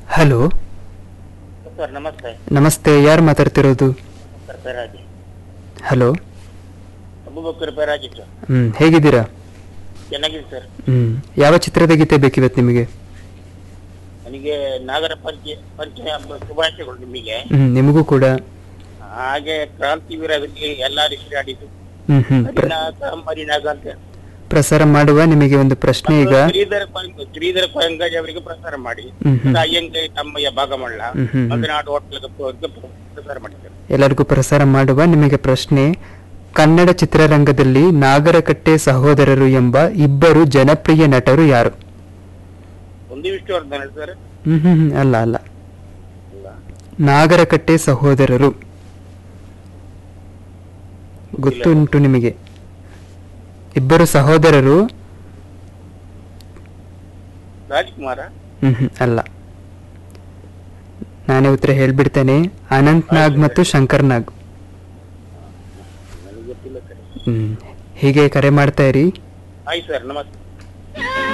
Hello sir ನಮಸ್ತೆ ನಮಸ್ತೆ ಯಾರು ಮಾತಾಡ್ತಿರೋದು sir Peraji hello Abubakkar Peraji sir ಹ್ಮ್ ಹೇಗಿದ್ದೀರಾ ಚೆನ್ನಾಗಿದೆ ಸರ್ ಹ್ಮ್ ಯಾವ ಚಿತ್ರದ ಗೀತೆ ಬೇಕಿವತ್ತು ನಿಮಗೆ ನನಗೆ ನಾಗರ ಪಂಚ ಪಂಚಮಿ ಹಬ್ಬ ಶುಭಾಶಯಗಳು ನಿಮಗೆ ಹ್ಮ್ ನಿಮಗೂ ಕೂಡ ಹಾಗೆ ಕ್ರಾಂತಿವೀರ ಎಲ್ಲಾ ಋಷಿ ಆಡಿದ್ದು ಹ್ಮ್ ಹ್ಮ್ ಪ್ರ- ಮರಿನಾಗ ಮರಿನಾಗ ಅಂತ ಪ್ರಸಾರ ಮಾಡುವ ನಿಮಗೆ ಒಂದು ಪ್ರಶ್ನೆ ಈಗ ಶ್ರೀಧರ ಕೊಯಂಗ ಶ್ರೀಧರ ಕೊಯಂಗಾಜ್ ಅವರಿಗೆ ಪ್ರಸಾರ ಮಾಡಿ ಹ್ಮ್ ಹ್ಮ್ ಅಯ್ಯಂಗೆ ತಮ್ಮಯ್ಯ ಭಾಗಮಳ್ಳ ಹ್ಮ್ ಹ್ಮ್ ಹ್ಮ್. ಮಲೆನಾಡು ಹೋಟ್ಲಿಗೆ ಪ್ರಸಾರ ಮಾಡಿದ್ದಾರೆ ಎಲ್ಲರಿಗೂ ಪ್ರಸಾರ ಮಾಡುವ ನಿಮಗೆ ಪ್ರಶ್ನೆ ಕನ್ನಡ ಚಿತ್ರರಂಗದಲ್ಲಿ ನಾಗರಕಟ್ಟೆ ಸಹೋದರರು ಎಂಬ ಇಬ್ಬರು ಜನಪ್ರಿಯ ನಟರು ಯಾರು ಒಂದು ವಿಷ್ಣುವರ್ಧನ್ ಸರ್ ಹ್ಮ್ ಹ್ಮ್ ಹ್ಮ್, ಅಲ್ಲ ಅಲ್ಲ ನಾಗರಕಟ್ಟೆ ಸಹೋದರರು ಗೊತ್ತುಂಟು ನಿಮಗೆ ಇಬ್ಬರು ಸಹೋದರರು ರಾಜ್ಕುಮಾರ ಹ್ಮ್ ಹ್ಮ್ ಅಲ್ಲ ನಾನೇ ಉತ್ತರ ಹೇಳ್ಬಿಡ್ತೇನೆ ಅನಂತ್ ನಾಗ್ ಮತ್ತು ಶಂಕರ್ ನಾಗ್ ನನಗೆ ಗೊತ್ತಿಲ್ಲ ಸರ್ ಹ್ಮ್ ಹೀಗೆ ಕರೆ ಮಾಡ್ತಾ ಇರಿ ಆಯ್ತು ಸರ್ ನಮಸ್ತೆ